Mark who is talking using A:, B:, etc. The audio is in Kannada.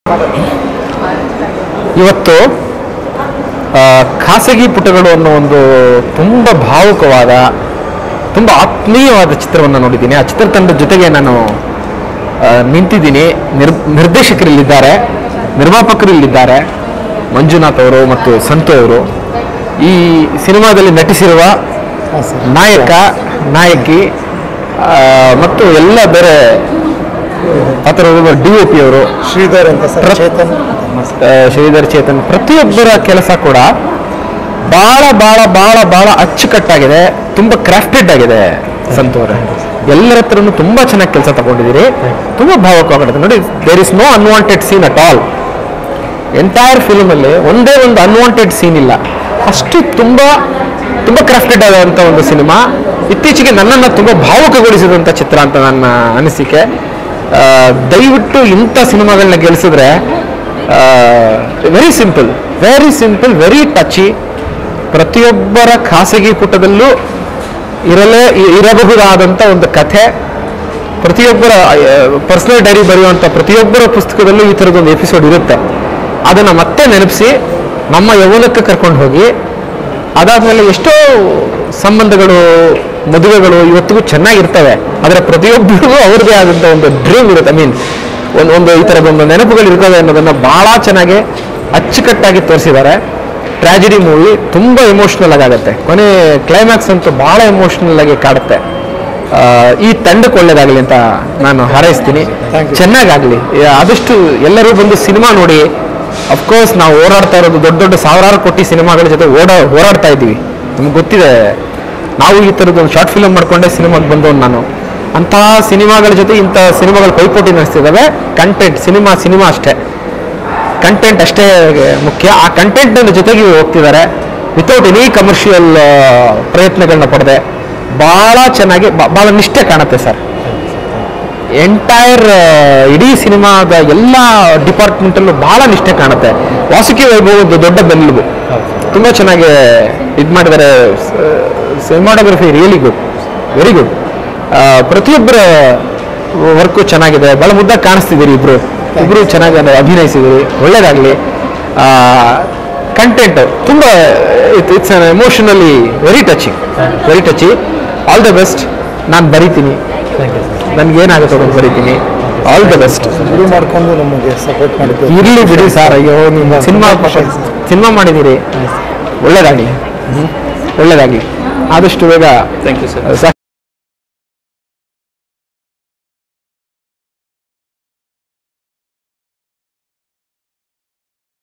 A: ಇವತ್ತು ಆ, ಖಾಸಗಿ ಪುಟಗಳು ಅನ್ನೋ ಒಂದು ತುಂಬ ಭಾವುಕವಾದ ತುಂಬ ಆತ್ಮೀಯವಾದ ಚಿತ್ರವನ್ನು ನೋಡಿದ್ದೀನಿ ಆ ಚಿತ್ರತಂಡದ ಜೊತೆಗೆ ನಾನು ಆ, ನಿಂತಿದ್ದೀನಿ ನಿರ್ ನಿರ್ದೇಶಕರಿಲ್ಲಿದ್ದಾರೆ ನಿರ್ಮಾಪಕರು ಇಲ್ಲಿದ್ದಾರೆ ಮಂಜುನಾಥ್ ಅವರು ಮತ್ತು ಸಂತು ಅವರು ಈ ಸಿನಿಮಾದಲ್ಲಿ ನಟಿಸಿರುವ ನಾಯಕ ನಾಯಕಿ ಆ, ಮತ್ತು ಎಲ್ಲ ಬೇರೆ ಆ ಥರ ಡಿ ಒ ಪಿ ಅವರು
B: ಶ್ರೀಧರ್ ಅಂತ ಸರ್
A: ಪ್ರ-
B: ಚೇತನ್
A: ಆ, ಶ್ರೀಧರ್ ಚೇತನ್ ಪ್ರತಿಯೊಬ್ಬರ ಕೆಲಸ ಕೂಡ ಬಹಳ ಬಹಳ ಬಹಳ ಬಹಳ ಅಚ್ಚುಕಟ್ಟಾಗಿದೆ ತುಂಬ ಕ್ರಾಫ್ಟೆಡ್ ಆಗಿದೆ ಸಂತೋರ ಎಲ್ಲರ ಹತ್ರನೂ ತುಂಬಾ ಚೆನ್ನಾಗಿ ಕೆಲಸ ತಗೊಂಡಿದ್ದೀರಿ ತುಂಬಾ ಭಾವಕವಾಗುತ್ತೆ ನೋಡಿ there is no unwanted scene at all entire ಫಿಲ್ಮಲ್ಲಿ ಒಂದೇ ಒಂದು ಅನ್ವಾಂಟೆಡ್ ಸೀನ್ ಇಲ್ಲ ಅಷ್ಟು ತುಂಬ ತುಂಬ ಕ್ರಾಫ್ಟೆಡ್ ಆದಂಥ ಒಂದು ಸಿನಿಮಾ ಇತ್ತೀಚೆಗೆ ನನ್ನನ್ನು ತುಂಬ ಭಾವುಕಗೊಳಿಸಿದಂಥ ಚಿತ್ರ ಅಂತ ನನ್ನ ಅನಿಸಿಕೆ ಆ, ದಯವಿಟ್ಟು ಇಂಥ ಸಿನಿಮಾಗಳನ್ನ ಗೆಲ್ಲಿಸಿದ್ರೆ very simple very simple very touchy ಪ್ರತಿಯೊಬ್ಬರ ಖಾಸಗಿ ಪುಟದಲ್ಲೂ ಇರಲೇ ಇ- ಇರಬಹುದಾದಂಥ ಒಂದು ಕಥೆ ಪ್ರತಿಯೊಬ್ಬರ ಪರ್ಸನಲ್ ಡೈರಿ ಬರೆಯುವಂಥ ಪ್ರತಿಯೊಬ್ಬರ ಪುಸ್ತಕದಲ್ಲೂ ಈ ಥರದೊಂದು ಎಪಿಸೋಡ್ ಇರುತ್ತೆ ಅದನ್ನು ಮತ್ತೆ ನೆನಪಿಸಿ ನಮ್ಮ ಯೌವನಕ್ಕೆ ಕರ್ಕೊಂಡು ಹೋಗಿ ಅದಾದಮೇಲೆ ಎಷ್ಟೋ ಸಂಬಂಧಗಳು ಮದುವೆಗಳು ಇವತ್ತಿಗೂ ಚೆನ್ನಾಗಿರ್ತವೆ ಆದರೆ ಪ್ರತಿಯೊಬ್ಬರಿಗೂ ಅವ್ರದ್ದೇ ಆದಂಥ ಒಂದು ಡ್ರೀಮ್ ಇರುತ್ತೆ ಐ ಮೀನ್ ಒಂದು ಒಂದು ಈ ಥರದೊಂದು ನೆನಪುಗಳು ಇರ್ತವೆ ಅನ್ನೋದನ್ನು ಭಾಳ ಚೆನ್ನಾಗಿ ಅಚ್ಚುಕಟ್ಟಾಗಿ ತೋರಿಸಿದ್ದಾರೆ ಟ್ರಾಜಿಡಿ ಮೂವಿ ತುಂಬ ಎಮೋಷ್ನಲ್ ಆಗುತ್ತೆ ಕೊನೆ ಕ್ಲೈಮ್ಯಾಕ್ಸ್ ಅಂತೂ ಭಾಳ ಎಮೋಷ್ನಲ್ ಆಗಿ ಕಾಡುತ್ತೆ ಆ, ಈ ತಂಡಕ್ಕೆ ಒಳ್ಳೇದಾಗಲಿ ಅಂತ ನಾನು ಹಾರೈಸ್ತೀನಿ
B: Thank you.
A: ಚೆನ್ನಾಗಾಗಲಿ ಆದಷ್ಟು ಎಲ್ಲರೂ ಬಂದು ಸಿನಿಮಾ ನೋಡಿ ಅಫ್ಕೋರ್ಸ್ ನಾವು ಓಡಾಡ್ತಾ ಇರೋದು ದೊಡ್ಡ ದೊಡ್ಡ ಸಾವಿರಾರು ಕೋಟಿ ಸಿನಿಮಾಗಳ ಜೊತೆ ಓಡಾ ಹೋರಾಡ್ತಾ ಇದ್ದೀವಿ ನಮ್ಗೆ ಗೊತ್ತಿದೆ ನಾವು ಈ ಥರದ್ದು ಒಂದು ಶಾರ್ಟ್ ಫಿಲ್ಮ್ ಮಾಡ್ಕೊಂಡೇ ಸಿನಿಮಾಗೆ ಬಂದವನು ನಾನು ಅಂತಹ ಸಿನಿಮಾಗಳ ಜೊತೆ ಇಂಥ ಸಿನಿಮಾಗಳು ಪೈಪೋಟಿ ನಡೆಸ್ತಿದ್ದಾವೆ ಕಂಟೆಂಟ್ ಸಿನಿಮಾ ಸಿನಿಮಾ ಅಷ್ಟೇ ಕಂಟೆಂಟ್ ಅಷ್ಟೇ ಮುಖ್ಯ ಆ ಕಂಟೆಂಟ್ನ ಜೊತೆಗೆ ಇವ್ರು ಹೋಗ್ತಿದ್ದಾರೆ ವಿತೌಟ್ ಎನಿ ಕಮರ್ಷಿಯಲ್ ಪ್ರಯತ್ನಗಳನ್ನ ಪಡೆದೆ ಭಾಳ ಚೆನ್ನಾಗಿ ಬ- ಭಾಳ ನಿಷ್ಠೆ ಕಾಣುತ್ತೆ ಸರ್ ಎಂಟೈರ್ ಇಡೀ ಸಿನಿಮಾದ ಎಲ್ಲ ಡಿಪಾರ್ಟ್ಮೆಂಟಲ್ಲೂ ಭಾಳ ನಿಷ್ಠೆ ಕಾಣುತ್ತೆ ವಾಸುಕಿ ವೈಭವದ ದೊಡ್ಡ ಬೆನ್ನುಲುಬು ತುಂಬ ಚೆನ್ನಾಗಿ ಇದು ಮಾಡಿದ್ದಾರೆ cinematography really good very good ಪ್ರತಿಯೊಬ್ಬರ ವರ್ಕು ಚೆನ್ನಾಗಿದೆ ಭಾಳ ಮುದ್ದಾಗಿ ಕಾಣಿಸ್ತಿದ್ದೀರಿ ಇಬ್ರು ಇಬ್ರು ಚೆನ್ನಾಗಿ ಅಭಿನಯಿಸಿದ್ದೀರಿ ಒಳ್ಳೇದಾಗಲಿ ಕಂಟೆಂಟ್ ತುಂಬ it's an emotionally very touching very touchy all the best ನಾನು ಬರಿತೀನಿ ನನಗೇನಾಗುತ್ತೆ ಅದನ್ನು ಬರಿತೀನಿ ಆಲ್ ದ ಬೆಸ್ಟ್
B: ಶುರು ಮಾಡ್ಕೊಂಡು ನಮಗೆ ಸಪೋರ್ಟ್ ಮಾಡಿದ್ದು
A: ಇರ್ಲಿ ಬಿಡಿ ಸರ್ ಅಯ್ಯೋ ನೀವು ಸಿನಿಮಾ ಸಿನಿಮಾ ಮಾಡಿದ್ದೀರಿ ಒಳ್ಳೇದಾಗಲಿ ಒಳ್ಳೇದಾಗಲಿ ಆದಷ್ಟು ಬೇಗ
C: ಥ್ಯಾಂಕ್ ಯು ಸರ್